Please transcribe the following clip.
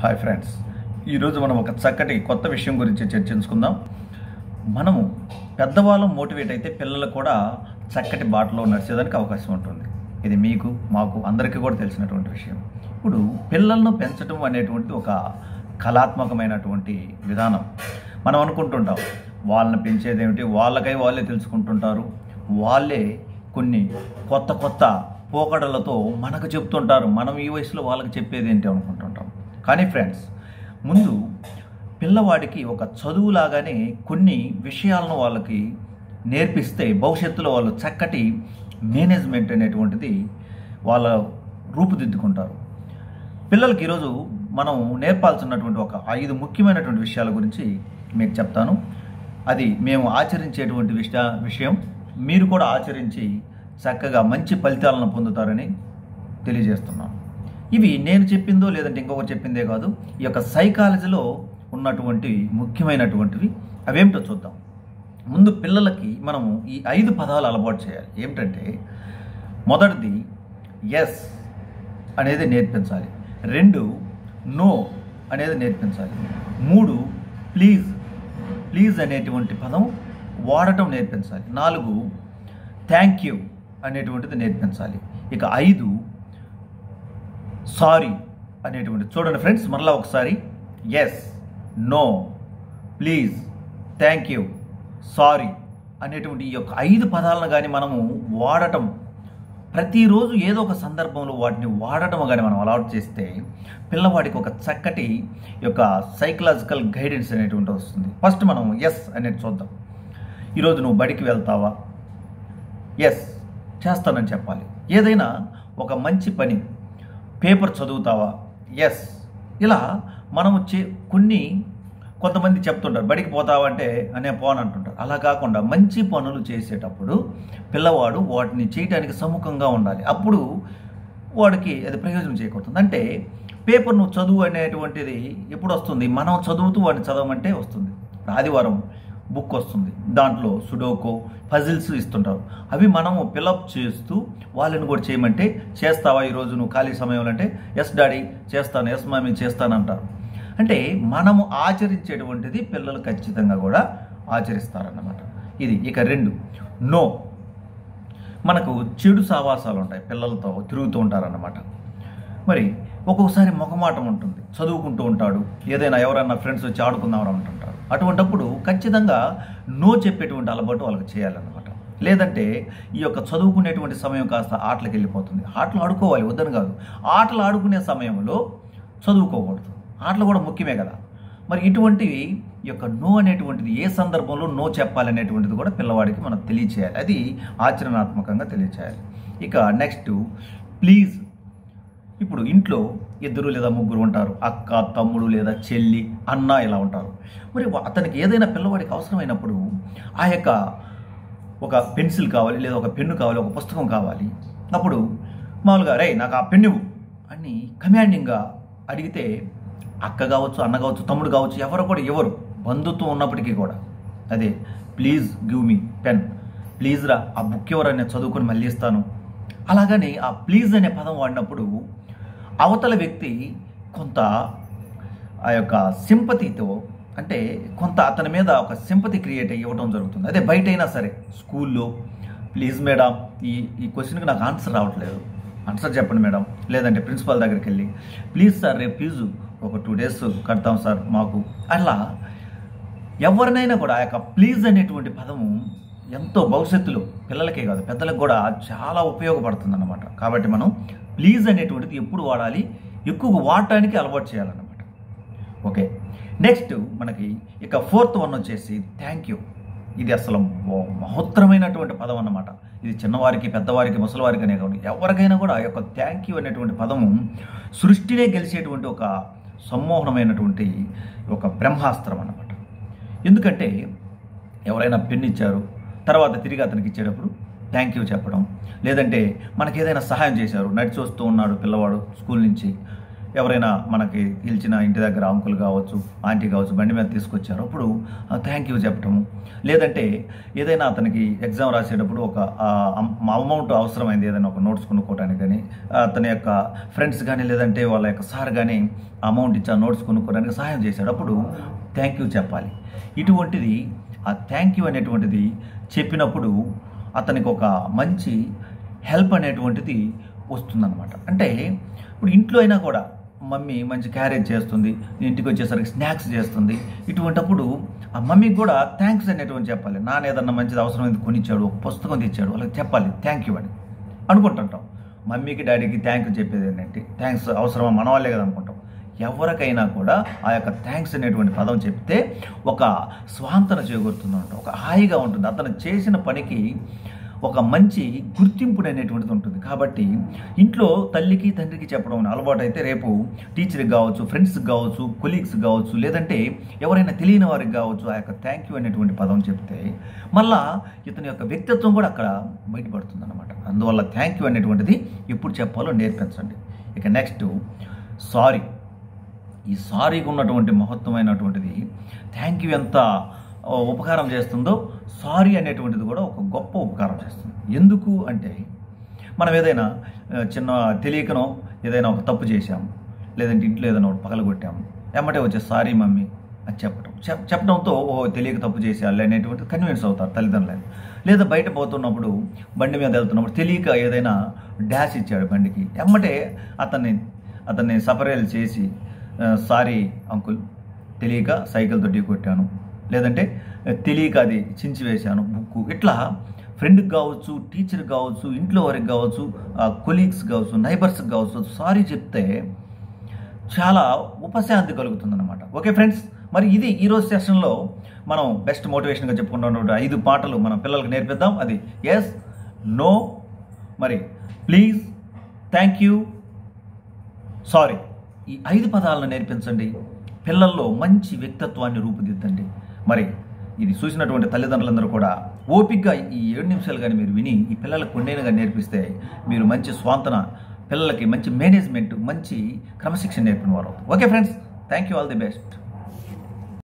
hi friends ఈరోజు మనం ఒక చక్కటి కొత్త విషయం గురించి చర్చించుకుందాం మనము పెద్దవాళ్ళం మోటివేట్ అయితే పిల్లలు కూడా చక్కటి బాటలో నడిచేదానికి అవకాశం ఉంటుంది ఇది మీకు మాకు అందరికీ కూడా తెలిసినటువంటి విషయం ఇప్పుడు పిల్లలను పెంచడం అనేటువంటిది ఒక కళాత్మకమైనటువంటి విధానం మనం అనుకుంటుంటాం వాళ్ళని పెంచేది ఏమిటి వాళ్ళకై వాళ్ళే తెలుసుకుంటుంటారు వాళ్ళే కొన్ని కొత్త కొత్త పోకడలతో మనకు చెప్తుంటారు మనం ఈ వయసులో వాళ్ళకి చెప్పేది ఏంటి అనుకుంటుంటాం కానీ ఫ్రెండ్స్ ముందు పిల్లవాడికి ఒక చదువులాగానే కొన్ని విషయాలను వాళ్ళకి నేర్పిస్తే భవిష్యత్తులో వాళ్ళు చక్కటి మేనేజ్మెంట్ అనేటువంటిది వాళ్ళ రూపుదిద్దుకుంటారు పిల్లలకి ఈరోజు మనం నేర్పాల్సినటువంటి ఒక ఐదు ముఖ్యమైనటువంటి విషయాల గురించి మీకు చెప్తాను అది మేము ఆచరించేటువంటి విషయ విషయం మీరు కూడా ఆచరించి చక్కగా మంచి ఫలితాలను పొందుతారని తెలియజేస్తున్నాను ఇవి నేను చెప్పిందో లేదంటే ఇంకొకరు చెప్పిందే కాదు ఈ యొక్క సైకాలజీలో ఉన్నటువంటి ముఖ్యమైనటువంటివి అవేమిటో చూద్దాం ముందు పిల్లలకి మనము ఈ ఐదు పదాలు అలవాటు చేయాలి ఏమిటంటే మొదటిది ఎస్ అనేది నేర్పించాలి రెండు నో అనేది నేర్పించాలి మూడు ప్లీజ్ ప్లీజ్ అనేటువంటి పదం వాడటం నేర్పించాలి నాలుగు థ్యాంక్ యూ అనేటువంటిది నేర్పించాలి ఇక ఐదు సారీ అనేటువంటి చూడండి ఫ్రెండ్స్ మరలా ఒకసారి yes no please thank you sorry అనేటువంటి ఈ యొక్క ఐదు పదాలను కానీ మనము వాడటం ప్రతిరోజు ఏదో ఒక సందర్భంలో వాటిని వాడటం కానీ మనం అలవాటు చేస్తే పిల్లవాడికి ఒక చక్కటి యొక్క సైకలాజికల్ గైడెన్స్ అనేటువంటి వస్తుంది ఫస్ట్ మనం ఎస్ అనేది చూద్దాం ఈరోజు నువ్వు బడికి వెళ్తావా ఎస్ చేస్తానని చెప్పాలి ఏదైనా ఒక మంచి పని పేపర్ చదువుతావా ఎస్ ఇలా మనము చే కొన్ని కొంతమంది చెప్తుంటారు బడికి పోతావా అంటే అనే పోను అంటుంటారు అలా కాకుండా మంచి పనులు చేసేటప్పుడు పిల్లవాడు వాటిని చేయడానికి సముఖంగా ఉండాలి అప్పుడు వాడికి అది ప్రయోజనం చేకూరుతుంది అంటే పేపర్ నువ్వు చదువు అనేటువంటిది ఎప్పుడు వస్తుంది మనం చదువుతూ వాడిని చదవమంటే వస్తుంది ఆదివారం బుక్ వస్తుంది దాంట్లో సుడోకో పజిల్స్ ఇస్తుంటారు అవి మనము పిలప్ చేస్తూ వాళ్ళని కూడా చేయమంటే చేస్తావా ఈరోజు నువ్వు ఖాళీ సమయంలో అంటే ఎస్ డాడీ చేస్తాను ఎస్ మమ్మీ చేస్తానంటారు అంటే మనము ఆచరించేటువంటిది పిల్లలు ఖచ్చితంగా కూడా ఆచరిస్తారన్నమాట ఇది ఇక రెండు నో మనకు చెడు సావాసాలు ఉంటాయి పిల్లలతో తిరుగుతూ ఉంటారన్నమాట మరి ఒక్కొక్కసారి మొహమాటం ఉంటుంది చదువుకుంటూ ఉంటాడు ఏదైనా ఎవరైనా ఫ్రెండ్స్ వచ్చి ఆడుకుందామని అంటుంటారు అటువంటప్పుడు ఖచ్చితంగా నో చెప్పేటువంటి అలవాటు వాళ్ళకి చేయాలన్నమాట లేదంటే ఈ యొక్క చదువుకునేటువంటి సమయం కాస్త ఆటలకు వెళ్ళిపోతుంది ఆటలు ఆడుకోవాలి వద్దని కాదు ఆటలు ఆడుకునే సమయంలో చదువుకోకూడదు ఆటలు కూడా ముఖ్యమే కదా మరి ఇటువంటివి ఈ యొక్క నో అనేటువంటిది ఏ సందర్భంలో నో చెప్పాలనేటువంటిది కూడా పిల్లవాడికి మనం తెలియచేయాలి అది ఆచరణాత్మకంగా తెలియచేయాలి ఇక నెక్స్ట్ ప్లీజ్ ఇప్పుడు ఇంట్లో ఇద్దరు లేదా ముగ్గురు ఉంటారు అక్క తమ్ముడు లేదా చెల్లి అన్న ఇలా ఉంటారు మరి వా- అతనికి ఏదైనా పిల్లవాడికి అవసరమైనప్పుడు ఆ యొక్క ఒక పెన్సిల్ కావాలి లేదా ఒక పెన్ను కావాలి ఒక పుస్తకం కావాలి అప్పుడు మామూలుగా రే నాకు ఆ పెన్ను ఇవ్వు" అని కమాండింగ్గా అడిగితే అక్క కావచ్చు అన్న కావచ్చు తమ్ముడు కావచ్చు ఎవరు కూడా ఎవరు బంధుత్వం ఉన్నప్పటికీ కూడా అదే please give me pen please రా ఆ బుక్ ఎవరని నేను చదువుకొని మళ్ళీ ఇస్తాను అలాగని ఆ ప్లీజ్ అనే పదం వాడినప్పుడు అవతల వ్యక్తి కొంత ఆ యొక్క సింపతితో అంటే కొంత అతని మీద ఒక సింపతి క్రియేట్ అయ్యి ఇవ్వడం జరుగుతుంది అదే బయట అయినా సరే స్కూల్లో ప్లీజ్ మేడం ఈ ఈ క్వశ్చన్కి నాకు ఆన్సర్ రావట్లేదు ఆన్సర్ చెప్పండి మేడం లేదంటే ప్రిన్సిపాల్ దగ్గరికి వెళ్ళి ప్లీజ్ సార్ రేపు ఫీజు ఒక టూ డేస్ కడతాం సార్ మాకు అట్లా ఎవరినైనా కూడా ఆ యొక్క ప్లీజ్ అనేటువంటి పదము ఎంతో భవిష్యత్తులో పిల్లలకే కాదు పెద్దలకు కూడా చాలా ఉపయోగపడుతుంది అన్నమాట కాబట్టి మనం ప్లీజ్ అనేటువంటిది ఎప్పుడు వాడాలి ఎక్కువ వాడటానికి అలవాటు చేయాలన్నమాట ఓకే నెక్స్ట్ మనకి ఇక ఫోర్త్ వన్ వచ్చేసి థ్యాంక్ యూ ఇది అసలు మో- మహోత్తరమైనటువంటి పదం అన్నమాట ఇది చిన్నవారికి పెద్దవారికి ముసలివారికి అనే కాదు ఎవరికైనా కూడా ఆ యొక్క థ్యాంక్ యూ అనేటువంటి పదము సృష్టినే గెలిచేటువంటి ఒక సమ్మోహనమైనటువంటి ఒక బ్రహ్మాస్త్రం అన్నమాట ఎందుకంటే ఎవరైనా పెన్ ఇచ్చారు తర్వాత తిరిగి అతనికి ఇచ్చేటప్పుడు థ్యాంక్ యూ చెప్పడం లేదంటే మనకి ఏదైనా సహాయం చేశారు నడిచి వస్తూ ఉన్నాడు పిల్లవాడు స్కూల్ నుంచి ఎవరైనా మనకి పిలిచిన ఇంటి దగ్గర అంకుల్ కావచ్చు ఆంటీ కావచ్చు బండి మీద తీసుకొచ్చారు అప్పుడు థ్యాంక్ యూ చెప్పటము లేదంటే ఏదైనా అతనికి ఎగ్జామ్ రాసేటప్పుడు ఒక అమౌంట్ అవసరమైంది ఏదైనా ఒక నోట్స్ కొనుక్కోవడానికి కానీ అతని యొక్క ఫ్రెండ్స్ కానీ లేదంటే వాళ్ళ యొక్క సార్ కానీ అమౌంట్ ఇచ్చి ఆ నోట్స్ కొనుక్కోవడానికి సహాయం చేశాడు అప్పుడు థ్యాంక్ యూ చెప్పాలి ఇటువంటిది ఆ థ్యాంక్ యూ అనేటువంటిది చెప్పినప్పుడు అతనికి ఒక మంచి హెల్ప్ అనేటువంటిది వస్తుందన్నమాట అంటే ఇప్పుడు ఇంట్లో అయినా కూడా మమ్మీ మంచి క్యారేజ్ చేస్తుంది ఇంటికి వచ్చేసరికి స్నాక్స్ చేస్తుంది ఇటువంటప్పుడు ఆ మమ్మీకి కూడా థ్యాంక్స్ అనేటువంటి చెప్పాలి నాన్న ఏదన్నా మంచిది అవసరమైంది కొనిచ్చాడు ఒక పుస్తకం తెచ్చాడు వాళ్ళకి చెప్పాలి థ్యాంక్ యూ అని అనుకుంటుంటాం మమ్మీకి డాడీకి థ్యాంక్ యూ చెప్పేది ఏంటంటే థ్యాంక్స్ అవసరమా మన వాళ్ళే కదా అనుకుంటాం ఎవరికైనా కూడా ఆ యొక్క థ్యాంక్స్ అనేటువంటి పదం చెప్తే ఒక స్వాంతన చేకూరుతుంది అంట ఒక హాయిగా ఉంటుంది అతను చేసిన పనికి ఒక మంచి గుర్తింపు అనేటువంటిది ఉంటుంది కాబట్టి ఇంట్లో తల్లికి తండ్రికి చెప్పడం అలవాటు అయితే రేపు టీచర్కి కావచ్చు ఫ్రెండ్స్కి కావచ్చు కొలీగ్స్ కావచ్చు లేదంటే ఎవరైనా తెలియని వారికి కావచ్చు ఆ యొక్క థ్యాంక్ యూ అనేటువంటి పదం చెప్తే మళ్ళా ఇతని యొక్క వ్యక్తిత్వం కూడా అక్కడ బయటపడుతుంది అనమాట అందువల్ల థ్యాంక్ యూ అనేటువంటిది ఎప్పుడు చెప్పాలో నేర్పించండి ఇక నెక్స్ట్ సారీ ఈ సారీకి ఉన్నటువంటి మహత్వమైనటువంటిది థ్యాంక్ యూ ఎంత ఆ, ఉపకారం చేస్తుందో సారీ అనేటువంటిది కూడా ఒక గొప్ప ఉపకారం చేస్తుంది ఎందుకు అంటే మనం ఏదైనా ఆ, చిన్న తెలియకనో ఏదైనా ఒక తప్పు చేశాము లేదంటే ఇంట్లో ఏదైనా ఒకటి పగలగొట్టాము ఎమ్మటే వచ్చే సారీ మమ్మీ అని చెప్పడం చెప్ చెప్పడంతో ఓ తెలియక తప్పు చేసేయాలి అనేటువంటి కన్విన్స్ అవుతారు తల్లిదండ్రులు లేదా బయట పోతున్నప్పుడు బండి మీద వెళ్తున్నప్పుడు తెలియక ఏదైనా డాష్ ఇచ్చాడు బండికి ఎమ్మటే అతన్ని అతన్ని సపరేలు చేసి సారీ అంకుల్ తెలియక సైకిల్తో ఢీ కొట్టాను లేదంటే ఆ, తెలియక అది చించి వేశాను బుక్కు ఇట్లా ఫ్రెండ్కి కావచ్చు టీచర్కి కావచ్చు ఇంట్లో వారికి కావచ్చు కొలీగ్స్ కావచ్చు నైబర్స్కి కావచ్చు సారీ చెప్తే చాలా ఉపశాంతి కలుగుతుందన్నమాట ఓకే ఫ్రెండ్స్ మరి ఇది ఈరోజు సెషన్లో మనం బెస్ట్ మోటివేషన్గా చెప్పుకుంటున్నటువంటి ఐదు పాటలు మన పిల్లలకు నేర్పిద్దాం అది ఎస్ నో మరి ప్లీజ్ థ్యాంక్ యూ సారీ ఈ ఐదు పదాలను నేర్పించండి పిల్లల్లో మంచి వ్యక్తిత్వాన్ని రూపుదిద్దండి మరి ఇది చూసినటువంటి తల్లిదండ్రులందరూ కూడా ఓపికగా ఈ ఏడు నిమిషాలు కానీ మీరు విని ఈ పిల్లలకు కొన్నేనుగా నేర్పిస్తే మీరు మంచి స్వాంతన పిల్లలకి మంచి మేనేజ్మెంట్ మంచి క్రమశిక్షణ నేర్పిన వారు అవుతారు okay friends thank you all the best